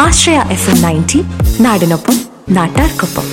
ആശ്രയ F M ninety നാടിനൊപ്പം നാട്ടാർക്കൊപ്പം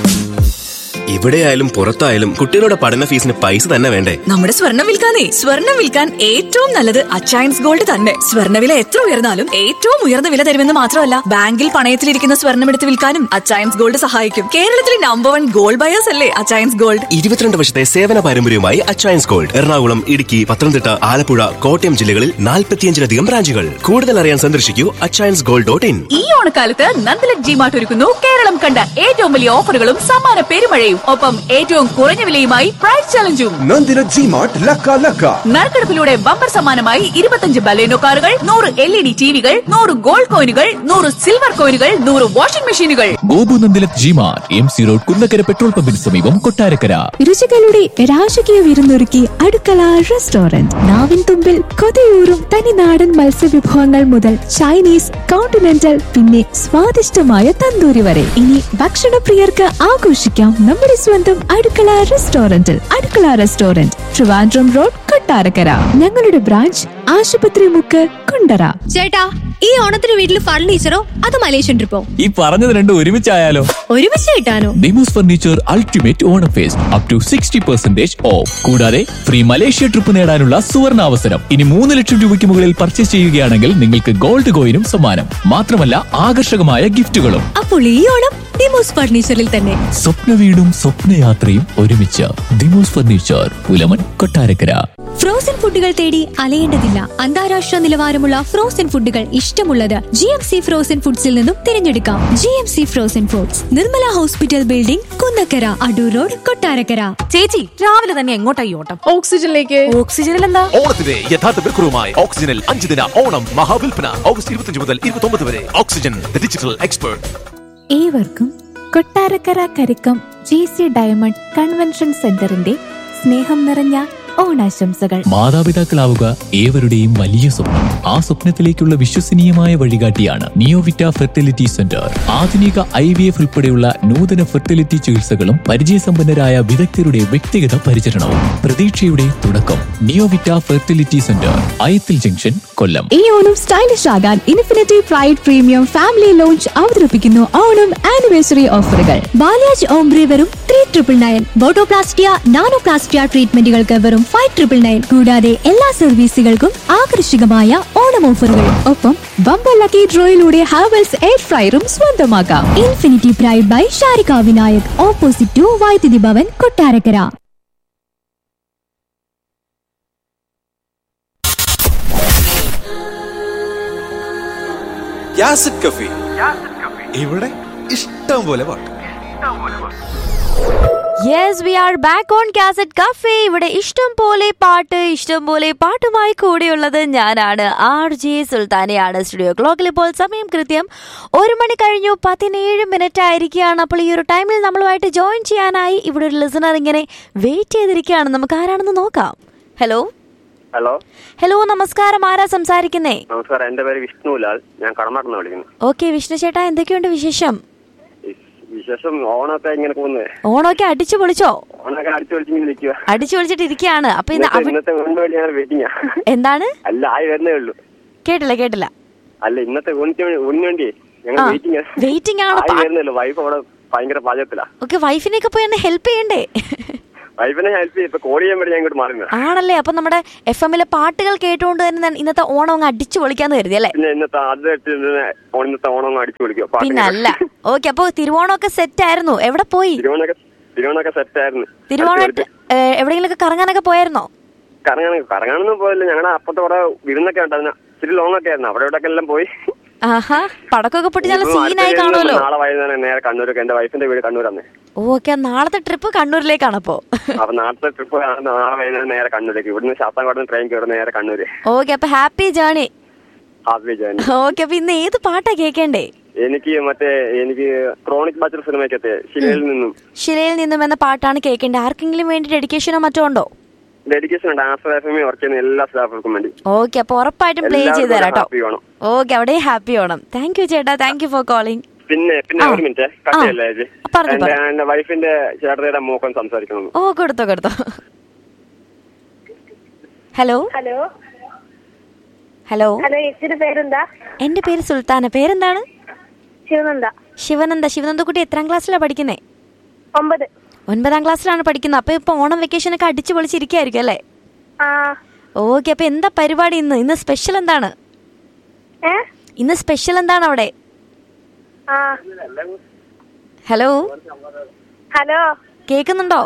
എവിടെയായാലും പുറത്തായാലും കുട്ടികളുടെ പഠന ഫീസിന് പൈസ തന്നെ വേണ്ടേ നമ്മുടെ സ്വർണം വിൽക്കാനേ സ്വർണം വിൽക്കാൻ ഏറ്റവും നല്ലത് അച്ചയൻസ് ഗോൾഡ് തന്നെ സ്വർണ്ണവില എത്ര ഉയർന്നാലും ഏറ്റവും ഉയർന്ന വില തരുമെന്ന് മാത്രമല്ല ബാങ്കിൽ പണയത്തിലിരിക്കുന്ന സ്വർണം എടുത്ത് വിൽക്കാനും അച്ചയൻസ് ഗോൾഡ് സഹായിക്കും കേരളത്തിലെ നമ്പർ വൺ ഗോൾഡ് ബയേഴ്സ് അല്ലേ അച്ചയൻസ് ഗോൾഡ് ഇരുപത്തിരണ്ട് വർഷത്തെ സേവന പാരമ്പര്യവുമായി അച്ചയൻസ് ഗോൾഡ് എറണാകുളം ഇടുക്കി പത്തനംതിട്ട ആലപ്പുഴ കോട്ടയം ജില്ലകളിൽ നാൽപ്പത്തിയഞ്ചിലധികം ബ്രാഞ്ചുകൾ കൂടുതൽ അറിയാൻ സന്ദർശിക്കൂ അച്ചയൻസ് ഗോൾഡ് ഡോട്ട് ഇൻ ഈ ഓണക്കാലത്ത് നന്ദലക് ജി മാർട്ട് ഒരുക്കുന്നു കേരളം കണ്ട ഏറ്റവും വലിയ ഓഫറുകളും സമ്മാന പെരുമഴയും ഒപ്പം ഏറ്റവും കുറഞ്ഞ വിലയുമായി പ്രൈസ് ചലഞ്ചും നന്ദിന ജി മാർട്ട് ലക്ക ലക്ക നറുക്കെടുപ്പിലൂടെ ബമ്പർ സമ്മാനമായി ഇരുപത്തഞ്ച് ബലേനോ കാറുകൾ നൂറ് എൽ ഇ ഡി ടിവികൾ നൂറ് ഗോൾഡ് കോയിനുകൾ നൂറ് സിൽവർ കോയിനുകൾ നൂറ് വാഷിംഗ് മെഷീനുകൾ ഗോപുനന്ദിലക് ജിമാർ M C road Kunnakkara petrol പമ്പിന് സമീപം കൊട്ടാരക്കര രുചികളുടെ രാജകീയ വിരുന്നൊരുക്കി അടുക്കള റെസ്റ്റോറന്റ് നാവിൻ തുമ്പിൽ കൊതിയൂറും തനിനാടൻ മത്സ്യവിഭവങ്ങൾ മുതൽ ചൈനീസ് കോണ്ടിനെന്റൽ പിന്നെ സ്വാദിഷ്ടമായ തന്തൂരി വരെ ഇനി ഭക്ഷണപ്രിയർക്ക് ആഘോഷിക്കാം നമ്മുടെ സ്വന്തം അടുക്കള റെസ്റ്റോറന്റിൽ അടുക്കള റെസ്റ്റോറന്റ് ട്രിവാൻഡ്രം റോഡ് കൊട്ടാരക്കര ഞങ്ങളുടെ ബ്രാഞ്ച് ആശുപത്രി മുക്ക് കുണ്ടറ ചേട്ടാ ഈ ഓണത്തിന് വീട്ടിൽ ഫർണിച്ചറോ അത് മലേഷ്യൻ ട്രിപ്പോ ഈ പറഞ്ഞത് രണ്ടും ഒരുമിച്ചായാലോ ഒരുമിച്ച് കിട്ടാനോ Demos furniture ultimate Onam fest up to sixty percentage off കൂടാതെ ഫ്രീ മലേഷ്യ ട്രിപ്പ് നേടാനുള്ള സുവർണ അവസരം ഇനി മൂന്ന് ലക്ഷം രൂപയ്ക്ക് മുകളിൽ പർച്ചേസ് ചെയ്യുകയാണെങ്കിൽ നിങ്ങൾക്ക് ഗോൾഡ് കോയിനും സമ്മാനം മാത്രമല്ല ആകർഷകമായ ഗിഫ്റ്റുകളും അപ്പോൾ ഈ ഓണം ഡിമോസ് ഫർണിച്ചറിൽ തന്നെ സ്വപ്ന വീടും സ്വപ്നയാത്രയും ഒരുമിച്ച് Demos furniture Pulamon Kottarakkara frozen ഫുഡുകൾ തേടി അലയേണ്ടതില്ല അന്താരാഷ്ട്ര നിലവാരമുള്ള ഫ്രോസൺ ഫുഡുകൾ ഇഷ്ടമുള്ളത് ജി എം സി ഫ്രോസൺ ഫുഡ്സിൽ നിന്നും തിരഞ്ഞെടുക്കാം G M C frozen foods Nirmala hospital building Kunnakkara Adoor road Kottarakkara ചേച്ചി രാവിലെ തന്നെ എങ്ങോട്ടായി ഓട്ടം ഓക്സിജനിലേക്ക് ഓക്സിജനിൽ എന്താ ഓണത്തിന്റെ യഥാർത്ഥ വിൽക്കുറവുമായി ഓക്സിജനിൽ അഞ്ച് ദിന ഓണം മഹാവിൽപ്പന ഓഗസ്റ്റ് ഇരുപത്തിയഞ്ച് മുതൽ ഇരുപത്തി വരെ ഓക്സിജൻ ഡിജിറ്റൽ എക്സ്പേർട്ട് ഏവർക്കും Kottarakkara Karikkam G C diamond convention സെന്ററിന്റെ സ്നേഹം നിറഞ്ഞ ഓണാശംസകൾ മാതാപിതാക്കളാവുക ഏവരുടെയും വലിയ സ്വപ്നം ആ സ്വപ്നത്തിലേക്കുള്ള വിശ്വസനീയമായ വഴികാട്ടിയാണ് നിയോവിറ്റ ഫെർട്ടിലിറ്റി സെന്റർ ആധുനിക ഐ വി എഫ് ഉൾപ്പെടെയുള്ള നൂതന ഫെർട്ടിലിറ്റി ചികിത്സകളും പരിചയസമ്പന്നരായ വിദഗ്ധരുടെ വ്യക്തിഗത പരിചരണവും പ്രതീക്ഷയുടെ തുടക്കം Neovita fertility centre Ayathil junction Kollam ഈ ഓണം സ്റ്റൈലിഷ് ആകാൻ infinity pride premium family lounge അവതരിപ്പിക്കുന്നു ഓണം ആനിവേഴ്സറി ഓഫറുകൾ ബാലാജ് ഓംബ്രി വെറും three triple nine botoplastia nanoplastia ട്രീറ്റ്മെന്റുകൾക്ക് വെറും ഫൈവ് ട്രിപ്പിൾ നയൻ കൂടാതെ എല്ലാ സർവീസുകൾക്കും ആകർഷകമായ ഓണം ഓഫറുകൾ ഒപ്പം ബമ്പർ ലക്കി ഡ്രോയിലൂടെ ഹാവൽസ് എയർ ഫ്രയറും സ്വന്തമാക്കാം infinity pride by Sharika Vinayak opposite to Vaidyuthi Bhavan Kottarakkara യാസിഡ് കഫി ഇവിടെ ഇഷ്ടം പോലെ പാട്ട് yes we are back on cassette cafe ഇവിടെ ഇഷ്ടം പോലെ പാട്ട് ഇഷ്ടം പോലെ പാട്ടുമായി കൂടെയുള്ളത് ഞാനാണ് ആർ ജെ സുൽത്താനയാണ് സ്റ്റുഡിയോ ക്ലോക്കിൽ ഇപ്പോൾ സമയം കൃത്യം ഒരു മണി കഴിഞ്ഞു പതിനേഴ് മിനിറ്റ് ആയിരിക്കുകയാണ് അപ്പോൾ ഈ ഒരു ടൈമിൽ നമ്മളുമായിട്ട് ജോയിൻ ചെയ്യാനായി ഇവിടെ ഒരു ലിസണർ ഇങ്ങനെ വെയിറ്റ് ചെയ്തിരിക്കുകയാണ് നമുക്ക് ആരാണെന്ന് നോക്കാം ഹലോ ഹലോ ഹലോ നമസ്കാരം ആരാ സംസാരിക്കുന്നേ നമസ്കാരം എന്റെ പേര് വിഷ്ണുലാൽ ഞാൻ കടമാട്ടുന്ന വിളിക്കുന്നു ഓക്കെ വിഷ്ണു ചേട്ടാ എന്തൊക്കെയുണ്ട് വിശേഷം വിശേഷം ഓണമൊക്കെ ഇങ്ങനെ പോകുന്നത് ഓണമൊക്കെ അടിച്ചു പൊളിച്ചോ ഓണമൊക്കെ അടിച്ചു പൊളിച്ചിങ്ങനെ നിൽക്കുക അടിച്ചു പൊളിച്ചിട്ട് ഇരിക്കുകയാണ് അപ്പൊ ഇന്ന് ഇന്നത്തെ അവി- ഇന്നത്തെ ഊണിന് വേണ്ടി ഞങ്ങൾ വെയിറ്റിംഗാ എന്താണ് അല്ല ആയി വരുന്നേ ഉള്ളൂ കേട്ടില്ല കേട്ടില്ല അല്ല ഇന്നത്തെ ഊണിന് വേണ്ടി ഊണിന് വേണ്ടി ഞങ്ങൾ ആ, വെയിറ്റിംഗ് waiting ആണോ? ആയി പാ- വരുന്നേ ഉള്ളൂ വൈഫ് അവിടെ ഭയങ്കര പാചകത്തിലാ ഓക്കെ വൈഫിനെയൊക്കെ പോയി എന്നെ ഹെൽപ്പ് ചെയ്യണ്ടേ വൈഫിനെ ഹെൽപ്പ് ചെയ്യും ഇപ്പൊ കോൾ ചെയ്യാൻ വേണ്ടി ഞാൻ ഇങ്ങോട്ട് മാറുന്നത് ആണല്ലേ അപ്പൊ നമ്മുടെ എഫ് എമ്മിലെ പാട്ടുകൾ കേട്ടുകൊണ്ട് തന്നെ ഞാൻ ഇന്നത്തെ ഓണം അങ്ങ് അടിച്ചു പൊളിക്കാന്ന് കരുതി അല്ലേ പിന്നെ ഇന്നത്തെ ആദ്യമായിട്ട് ഇതിനെ ഓ- ഇന്നത്തെ ഓണം അങ്ങ് അടിച്ചു വിളിക്കുക പിന്നെ അല്ല ഓക്കെ അപ്പൊ തിരുവോണമൊക്കെ സെറ്റ് ആയിരുന്നു എവിടെ പോയി തിരുവോണൊക്കെ തിരുവോണൊക്കെ സെറ്റ് ആയിരുന്നു തിരുവോണ എവിടെയെങ്കിലും കറങ്ങാനൊക്കെ പോയായിരുന്നോ കറങ്ങാൻ കറങ്ങാനൊന്നും പോയില്ല ഞങ്ങളുടെ അപ്പുറത്തെ കുറെ വിരുന്നൊക്കെ ഉണ്ടായിരുന്നു ഇച്ചിരി ലോങ് ഒക്കെ ആയിരുന്നു അവിടെ ഇവിടെ എല്ലാം പോയി ആഹാ പടക്കമൊക്കെ പൊട്ടി നല്ല ഇനിയിപ്പം അടുത്ത സീനായി ദിവസം കാണുമല്ലോ നാളെ വൈകുന്നേരം നേരെ കണ്ണൂരൊക്കെ എന്റെ വൈഫിന്റെ വീട് കണ്ണൂരാണ് ഓക്കെ നാളത്തെ ട്രിപ്പ് കണ്ണൂരിലേക്കാണ് അപ്പോ അപ്പൊ നാളത്തെ ട്രിപ്പ് നാളെ വൈകുന്നേരം നേരെ കണ്ണൂരേക്ക് ഇവിടുന്ന് ശാസ്താംകോട് ട്രെയിൻ കയറുന്ന നേരെ കണ്ണൂര് ഓക്കെ അപ്പൊ happy journey happy journey okay അപ്പൊ ഇന്ന് ഏത് പാട്ടാ കേൾക്കേണ്ടേ എനിക്ക് മറ്റേ എനിക്ക് ക്രോണിക് ബാച്ചർ സിനിമയ്ക്കത്തെ ശിലയിൽ നിന്നും ശിലയിൽ നിന്നും എന്ന പാട്ടാണ് കേൾക്കേണ്ടത് ആർക്കെങ്കിലും വേണ്ടി ഡെഡിക്കേഷനോ മറ്റോ ഉണ്ടോ ഡെഡിക്കേഷൻ ഉണ്ട് ആശ്ര എഫ് എമ്മിൽ വർക്ക് ചെയ്യുന്ന എല്ലാ സ്റ്റാഫുകൾക്കും വേണ്ടി ഓക്കെ അപ്പൊ ഉറപ്പായിട്ടും പ്ലേ ചെയ്ത് എല്ലാവർക്കും തരാം കേട്ടോ happy വേണം. ഓക്കെ അവിടെ ഹാപ്പി ഓണം താങ്ക് യു ചേട്ടാ താങ്ക് യു ഫോർ കോളിംഗ് പിന്നെ പിന്നെ ഒരു മിനിറ്റ് കട്ടിയല്ലേ ചേച്ചി പറഞ്ഞോ, എന്റെ പറഞ്ഞോ. എന്റെ വൈഫിന്റെ ചേട്ടയുടെ മൂക്കം സംസാരിക്കണം ഓ കൊടുത്തോ കൊടുത്തോ ഹലോ ഹലോ ഹലോ ഹലോ ചേച്ചിയുടെ പേരെന്താ എന്റെ പേര് സുൽത്താന പേരെന്താണ് ശിവനന്ദ ശിവനന്ദ ശിവനന്ദക്കുട്ടി എത്രാം ക്ലാസ്സിലാണ് പഠിക്കുന്നേ ഒമ്പത് ഒൻപതാം ക്ലാസ്സിലാണ് പഠിക്കുന്നത് അപ്പൊ ഇപ്പൊ ഓണം വെക്കേഷൻ ഒക്കെ അടിച്ചു പൊളിച്ചിരിക്കായിരിക്കും അല്ലേ ആ ഓക്കെ അപ്പൊ എന്താ പരിപാടി ഇന്ന് ഇന്ന് സ്പെഷ്യൽ എന്താണ് ഏ ഇന്ന് സ്പെഷ്യൽ എന്താണ് അവിടെ ആ ഹലോ ഹലോ കേൾക്കുന്നുണ്ടോ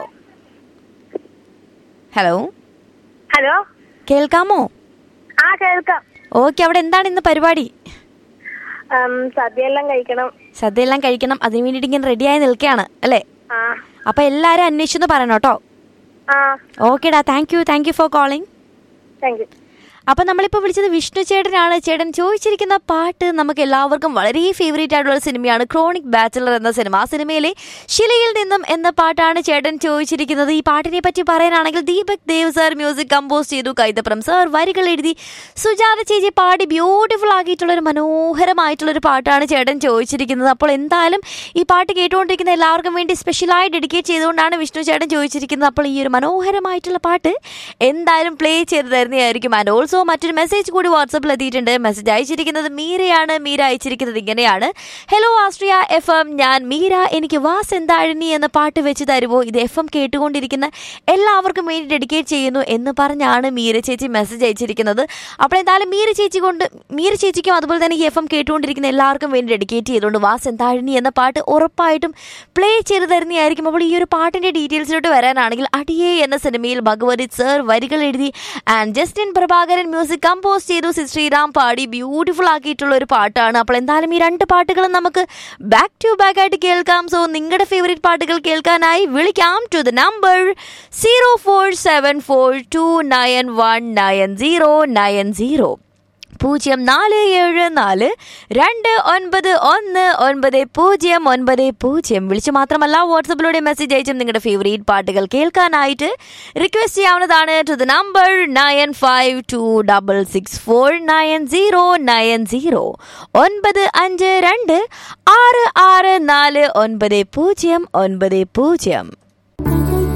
ഹലോ ഹലോ കേൾക്കാമോ ആ കേൾക്കാം ഓക്കെ അവിടെ എന്താണ് ഇന്ന് പരിപാടി ഉം, സദ്യയെല്ലാം കഴിക്കണം സദ്യ എല്ലാം കഴിക്കണം അതിന് വേണ്ടിയിട്ട് ഇങ്ങനെ റെഡിയായി നിൽക്കുകയാണ് അല്ലേ ആ അപ്പൊ എല്ലാരും അന്വേഷിച്ചെന്ന് പറയണം കേട്ടോ ആ ഓക്കേടാ thank you thank you for calling thank you അപ്പൊ നമ്മളിപ്പോ വിളിച്ചത് വിഷ്ണു ചേട്ടനാണ് ചേട്ടൻ ചോദിച്ചിരിക്കുന്ന പാട്ട് നമുക്ക് എല്ലാവർക്കും വളരെ ഫേവറേറ്റ് ആയിട്ടുള്ള ഒരു സിനിമയാണ് ക്രോണിക് ബാച്ചലർ എന്ന സിനിമ ആ സിനിമയിലെ ശിലയിൽ നിന്നും എന്ന പാട്ടാണ് ചേട്ടൻ ചോദിച്ചിരിക്കുന്നത് ഈ പാട്ടിനെ പറ്റി പറയാനാണെങ്കിൽ Deepak Dev sir music compose ചെയ്തു കൈതപ്രം സാർ വരികൾ എഴുതി സുജാത ചേച്ചി പാടി ബ്യൂട്ടിഫുൾ ആക്കിയിട്ടുള്ള ഒരു മനോഹരമായിട്ടുള്ള ഒരു പാട്ടാണ് ചേട്ടൻ ചോദിച്ചിരിക്കുന്നത് അപ്പോൾ എന്തായാലും ഈ പാട്ട് കേട്ടുകൊണ്ടിരിക്കുന്ന എല്ലാവർക്കും വേണ്ടി സ്പെഷ്യലായി ഡെഡിക്കേറ്റ് ചെയ്തുകൊണ്ടാണ് വിഷ്ണു ചേട്ടൻ ചോദിച്ചിരിക്കുന്നത് അപ്പോൾ ഈ ഒരു മനോഹരമായിട്ടുള്ള പാട്ട് എന്തായാലും പ്ലേ ചെയ്ത് തരുന്നതായിരിക്കും ആൻഡ് ഓൾസോ മറ്റൊരു മെസ്സേജ് കൂടി വാട്സപ്പിൽ എത്തിയിട്ടുണ്ട് മെസ്സേജ് അയച്ചിരിക്കുന്നത് മീരയാണ് മീര അയച്ചിരിക്കുന്നത് ഇങ്ങനെയാണ് ഹലോ ആസ്ട്രിയ എഫ് എം ഞാൻ മീര എനിക്ക് വാസ് എന്താഴിനി എന്ന പാട്ട് വെച്ച് തരുമോ ഇത് എഫ് എം കേട്ടുകൊണ്ടിരിക്കുന്ന എല്ലാവർക്കും വേണ്ടി ഡെഡിക്കേറ്റ് ചെയ്യുന്നു എന്ന് പറഞ്ഞാണ് മീര ചേച്ചി മെസ്സേജ് അയച്ചിരിക്കുന്നത് അപ്പോൾ എന്തായാലും മീര ചേച്ചി കൊണ്ട് മീര ചേച്ചിക്കും അതുപോലെ തന്നെ ഈ എഫ് എം കേട്ടുകൊണ്ടിരിക്കുന്ന എല്ലാവർക്കും വേണ്ടി ഡെഡിക്കേറ്റ് ചെയ്തുകൊണ്ട് വാസ് എന്താഴിനി എന്ന പാട്ട് ഉറപ്പായിട്ടും പ്ലേ ചെയ്ത് തരുന്നതായിരിക്കും അപ്പോൾ ഈ ഒരു പാട്ടിന്റെ ഡീറ്റെയിൽസിലോട്ട് വരാനാണെങ്കിൽ അടിയേ എന്ന സിനിമയിൽ ഭഗവതി സർ വരികൾ എഴുതി and Justin Prabhakaran music compose ചെയ്തു സി ശ്രീറാം പാടി ബ്യൂട്ടിഫുൾ ആക്കിയിട്ടുള്ള ഒരു പാട്ടാണ് അപ്പോൾ എന്തായാലും ഈ രണ്ട് പാട്ടുകളും നമുക്ക് ബാക്ക് ടു ബാക്ക് ആയിട്ട് കേൾക്കാം സോ നിങ്ങളുടെ ഫേവറേറ്റ് പാട്ടുകൾ കേൾക്കാനായി വിളിക്കാം to the number zero four seven four two nine one nine zero nine zero പൂജ്യം നാല് ഏഴ് നാല് രണ്ട് ഒൻപത് ഒന്ന് ഒൻപത് പൂജ്യം ഒൻപത് പൂജ്യം വിളിച്ച് മാത്രമല്ല വാട്സപ്പിലൂടെ മെസ്സേജ് അയച്ചും നിങ്ങളുടെ ഫേവറേറ്റ് പാട്ടുകൾ കേൾക്കാനായിട്ട് റിക്വസ്റ്റ് ചെയ്യാവുന്നതാണ് to the number nine five two double six four nine zero nine zero ഒൻപത് അഞ്ച് രണ്ട് ആറ് ആറ് നാല് ഒൻപത് പൂജ്യം ഒൻപത് പൂജ്യം